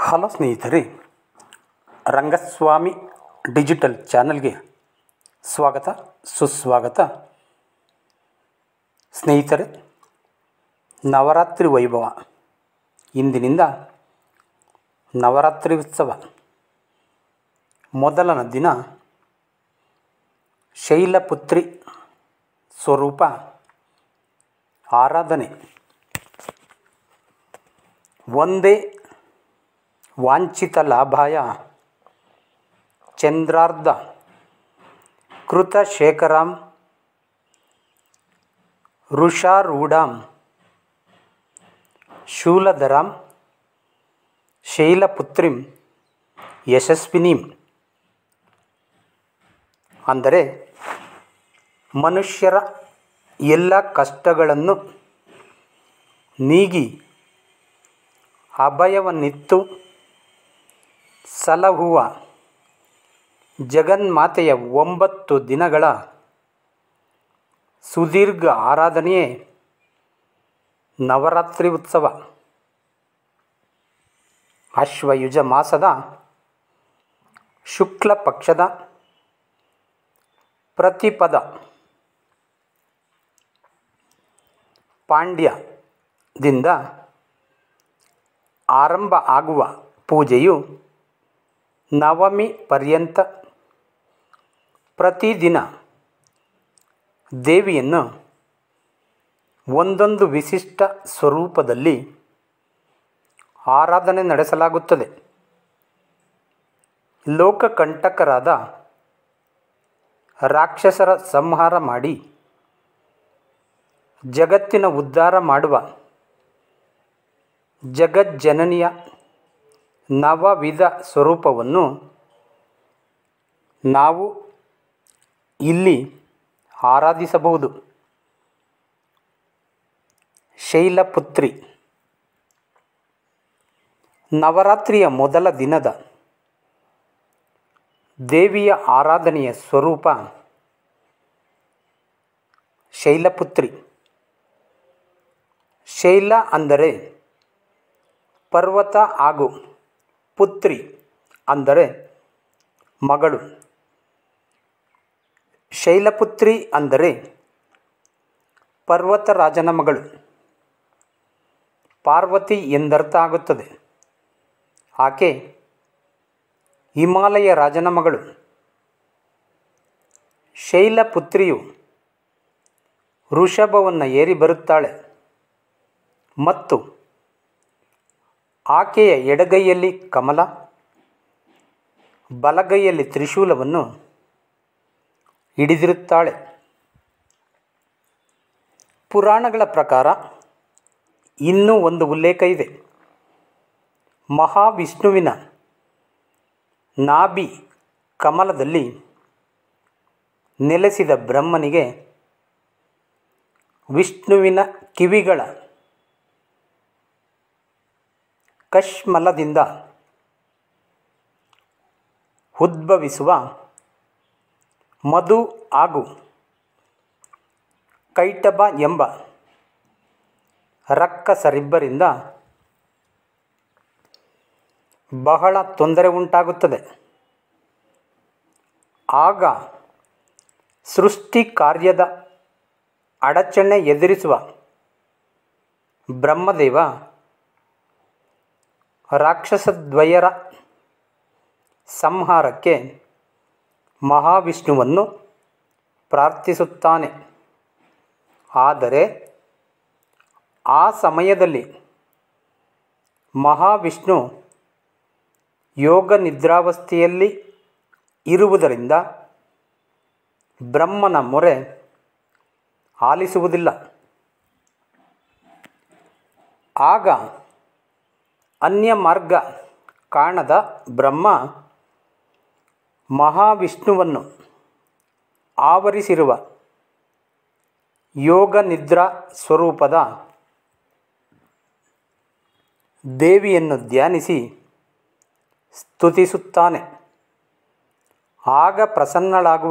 hello ಸ್ನೇಹಿತರೆ Rangaswamy digital ಚಾನಲ್ಗೆ ಸ್ವಾಗತ ಸುಸ್ವಾಗತ ಸ್ನೇಹಿತರೆ ನವರಾತ್ರಿ ವೈಭವ ಇಂದಿನಿಂದ ನವರಾತ್ರಿ ಉತ್ಸವ ಮೊದಲನ ದಿನ ಶೈಲಪುತ್ರಿ ಸ್ವರೂಪ ಆರಾಧನೆ ಒಂದೇ ವಾಂಛಿತ ಲಾಭಾಯ ಚಂದ್ರಾರ್ಧ ಕೃತಶೇಖರಾಂ ಋಷಾರೂಢಾಂ ಶೂಲಧರಾಂ ಶೈಲಪುತ್ರಿಂ ಯಶಸ್ವಿನೀಂ ಅಂದರೆ ಮನುಷ್ಯರ ಎಲ್ಲ ಕಷ್ಟಗಳನ್ನು ನೀಗಿ ಅಭಯವನ್ನಿತ್ತು ಸಲಹುವ ಜಗನ್ಮಾತೆಯ ಒಂಬತ್ತು ದಿನಗಳ ಸುದೀರ್ಘ ಆರಾಧನೆಯೇ ನವರಾತ್ರಿ ಉತ್ಸವ ಅಶ್ವಯುಜ ಮಾಸದ ಶುಕ್ಲ ಪಕ್ಷದ ಪ್ರತಿಪದ ಪಾಂಡ್ಯದಿಂದ ಆರಂಭ ಆಗುವ ಪೂಜೆಯು ನವಮಿ ಪರ್ಯಂತ ಪ್ರತಿದಿನ ದೇವಿಯನ್ನು ಒಂದೊಂದು ವಿಶಿಷ್ಟ ಸ್ವರೂಪದಲ್ಲಿ ಆರಾಧನೆ ನಡೆಸಲಾಗುತ್ತದೆ ಲೋಕಕಂಟಕರಾದ ರಾಕ್ಷಸರ ಸಂಹಾರ ಮಾಡಿ ಜಗತ್ತಿನ ಉದ್ಧಾರ ಮಾಡುವ ಜಗಜ್ಜನನಿಯ ನವವಿಧ ಸ್ವರೂಪವನ್ನು ನಾವು ಇಲ್ಲಿ ಆರಾಧಿಸಬಹುದು ಶೈಲಪುತ್ರಿ ನವರಾತ್ರಿಯ ಮೊದಲ ದಿನದ ದೇವಿಯ ಆರಾಧನೆಯ ಸ್ವರೂಪ ಶೈಲಪುತ್ರಿ ಶೈಲ ಅಂದರೆ ಪರ್ವತ ಹಾಗೂ ಪುತ್ರಿ ಅಂದರೆ ಮಗಳು ಶೈಲಪುತ್ರಿ ಅಂದರೆ ಪರ್ವತರಾಜನ ಮಗಳು ಪಾರ್ವತಿ ಎಂದರ್ಥ ಆಗುತ್ತದೆ ಆಕೆ ಹಿಮಾಲಯ ರಾಜನ ಮಗಳು ಶೈಲಪುತ್ರಿಯು ವೃಷಭವನ್ನು ಏರಿ ಬರುತ್ತಾಳೆ ಮತ್ತು ಆಕೆಯ ಎಡಗೈಯಲ್ಲಿ ಕಮಲ ಬಲಗೈಯಲ್ಲಿ ತ್ರಿಶೂಲವನ್ನು ಹಿಡಿದಿರುತ್ತಾಳೆ ಪುರಾಣಗಳ ಪ್ರಕಾರ ಇನ್ನೂ ಒಂದು ಉಲ್ಲೇಖ ಇದೆ ಮಹಾವಿಷ್ಣುವಿನ ನಾಭಿ ಕಮಲದಲ್ಲಿ ನೆಲೆಸಿದ ಬ್ರಹ್ಮನಿಗೆ ವಿಷ್ಣುವಿನ ಕಿವಿಗಳ ಕಶ್ಮಲದಿಂದ ಉದ್ಭವಿಸುವ ಮಧು ಹಾಗೂ ಕೈಟಭ ಎಂಬ ರಕ್ಕಸರಿಬ್ಬರಿಂದ ಬಹಳ ತೊಂದರೆ ಉಂಟಾಗುತ್ತದೆ ಆಗ ಸೃಷ್ಟಿ ಕಾರ್ಯದ ಅಡಚಣೆ ಎದುರಿಸುವ ಬ್ರಹ್ಮದೇವ ರಾಕ್ಷಸದ್ವಯರ ಸಂಹಾರಕ್ಕೆ ಮಹಾವಿಷ್ಣುವನ್ನು ಪ್ರಾರ್ಥಿಸುತ್ತಾನೆ ಆದರೆ ಆ ಸಮಯದಲ್ಲಿ ಮಹಾವಿಷ್ಣು ಯೋಗ ನಿದ್ರಾವಸ್ಥೆಯಲ್ಲಿ ಇರುವುದರಿಂದ ಬ್ರಹ್ಮನ ಮೊರೆ ಆಲಿಸುವುದಿಲ್ಲ ಆಗ ಅನ್ಯ ಮಾರ್ಗ ಕಾಣದ ಬ್ರಹ್ಮ ಮಹಾವಿಷ್ಣುವನ್ನು ಆವರಿಸಿರುವ ಯೋಗ ನಿದ್ರಾ ಸ್ವರೂಪದ ದೇವಿಯನ್ನು ಧ್ಯಾನಿಸಿ ಸ್ತುತಿಸುತ್ತಾನೆ ಆಗ ಪ್ರಸನ್ನಳಾಗುವ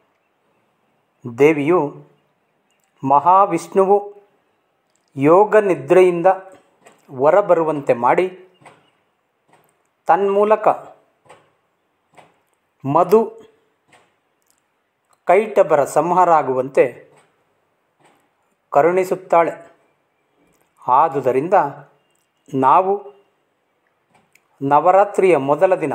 ದೇವಿಯು ಮಹಾವಿಷ್ಣುವು ಯೋಗ ನಿದ್ರೆಯಿಂದ ಹೊರಬರುವಂತೆ ಮಾಡಿ ತನ್ಮೂಲಕ ಮಧು ಕೈಟಬರ ಸಂಹಾರ ಆಗುವಂತೆ ಕರುಣಿಸುತ್ತಾಳೆ ಆದುದರಿಂದ ನಾವು ನವರಾತ್ರಿಯ ಮೊದಲ ದಿನ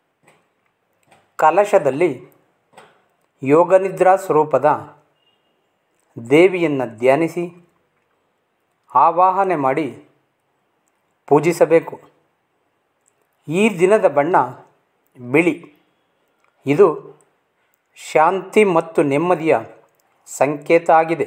ಕಲಶದಲ್ಲಿ ಯೋಗನಿದ್ರಾ ಸ್ವರೂಪದ ದೇವಿಯನ್ನು ಧ್ಯಾನಿಸಿ ಆವಾಹನೆ ಮಾಡಿ ಪೂಜಿಸಬೇಕು ಈ ದಿನದ ಬಣ್ಣ ಬಿಳಿ ಇದು ಶಾಂತಿ ಮತ್ತು ನೆಮ್ಮದಿಯ ಸಂಕೇತ ಆಗಿದೆ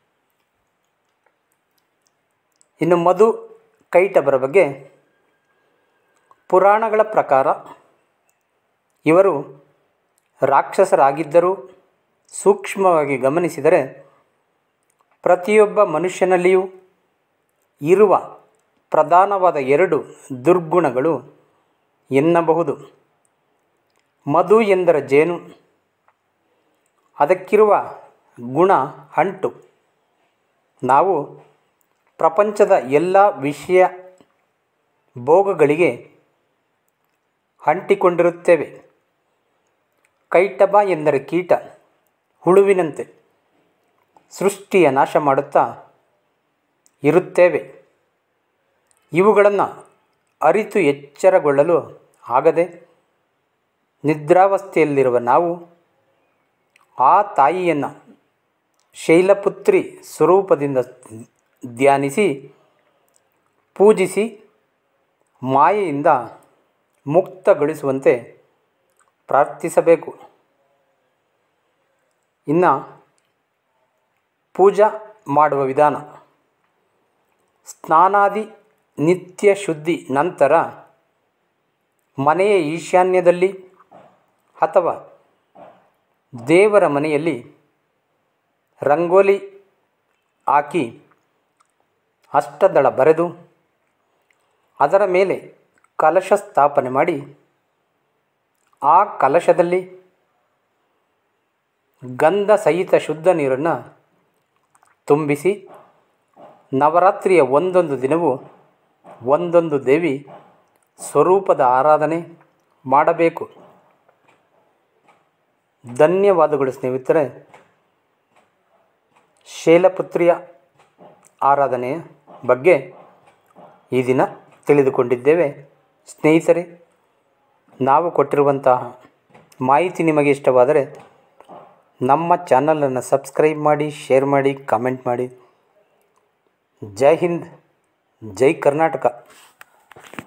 ಇನ್ನು ಮಧು ಕೈಟಬರ ಬಗ್ಗೆ ಪುರಾಣಗಳ ಪ್ರಕಾರ ಇವರು ರಾಕ್ಷಸರಾಗಿದ್ದರೂ ಸೂಕ್ಷ್ಮವಾಗಿ ಗಮನಿಸಿದರೆ ಪ್ರತಿಯೊಬ್ಬ ಮನುಷ್ಯನಲ್ಲಿಯೂ ಇರುವ ಪ್ರಧಾನವಾದ ಎರಡು ದುರ್ಗುಣಗಳು ಎನ್ನಬಹುದು ಮಧು ಎಂದರೆ ಜೇನು ಅದಕ್ಕಿರುವ ಗುಣ ಅಂಟು ನಾವು ಪ್ರಪಂಚದ ಎಲ್ಲ ವಿಷಯ ಭೋಗಗಳಿಗೆ ಅಂಟಿಕೊಂಡಿರುತ್ತೇವೆ ಕೈಟಬ ಎಂದರೆ ಕೀಟ ಹುಳುವಿನಂತೆ ಸೃಷ್ಟಿಯ ನಾಶ ಮಾಡುತ್ತಾ ಇರುತ್ತೇವೆ ಇವುಗಳನ್ನು ಅರಿತು ಎಚ್ಚರಗೊಳ್ಳಲು ಆಗದೆ ನಿದ್ರಾವಸ್ಥೆಯಲ್ಲಿರುವ ನಾವು ಆ ತಾಯಿಯನ್ನು ಶೈಲಪುತ್ರಿ ಸ್ವರೂಪದಿಂದ ಧ್ಯಾನಿಸಿ ಪೂಜಿಸಿ ಮಾಯೆಯಿಂದ ಮುಕ್ತಗೊಳಿಸುವಂತೆ ಪ್ರಾರ್ಥಿಸಬೇಕು ಇನ್ನು ಪೂಜಾ ಮಾಡುವ ವಿಧಾನ ಸ್ನಾನಾದಿ ನಿತ್ಯ ಶುದ್ಧಿ ನಂತರ ಮನೆಯ ಈಶಾನ್ಯದಲ್ಲಿ ಅಥವಾ ದೇವರ ಮನೆಯಲ್ಲಿ ರಂಗೋಲಿ ಹಾಕಿ ಅಷ್ಟದಳ ಬರೆದು ಅದರ ಮೇಲೆ ಕಲಶ ಸ್ಥಾಪನೆ ಮಾಡಿ ಆ ಕಲಶದಲ್ಲಿ ಗಂಧ ಸಹಿತ ಶುದ್ಧ ನೀರನ್ನು ತುಂಬಿಸಿ ನವರಾತ್ರಿಯ ಒಂದೊಂದು ದಿನವೂ ಒಂದೊಂದು ದೇವಿ ಸ್ವರೂಪದ ಆರಾಧನೆ ಮಾಡಬೇಕು ಧನ್ಯವಾದಗಳು ಸ್ನೇಹಿತರೆ ಶೈಲಪುತ್ರಿಯ ಆರಾಧನೆಯ ಬಗ್ಗೆ ಈ ದಿನ ತಿಳಿದುಕೊಂಡಿದ್ದೇವೆ ಸ್ನೇಹಿತರೆ ನಾವು ಕೊಟ್ಟಿರುವಂತಹ ಮಾಹಿತಿ ನಿಮಗೆ ಇಷ್ಟವಾದರೆ ನಮ್ಮ ಚಾನಲನ್ನು ಸಬ್ಸ್ಕ್ರೈಬ್ ಮಾಡಿ ಶೇರ್ ಮಾಡಿ ಕಾಮೆಂಟ್ ಮಾಡಿ ಜೈ ಹಿಂದ್ ಜೈ ಕರ್ನಾಟಕ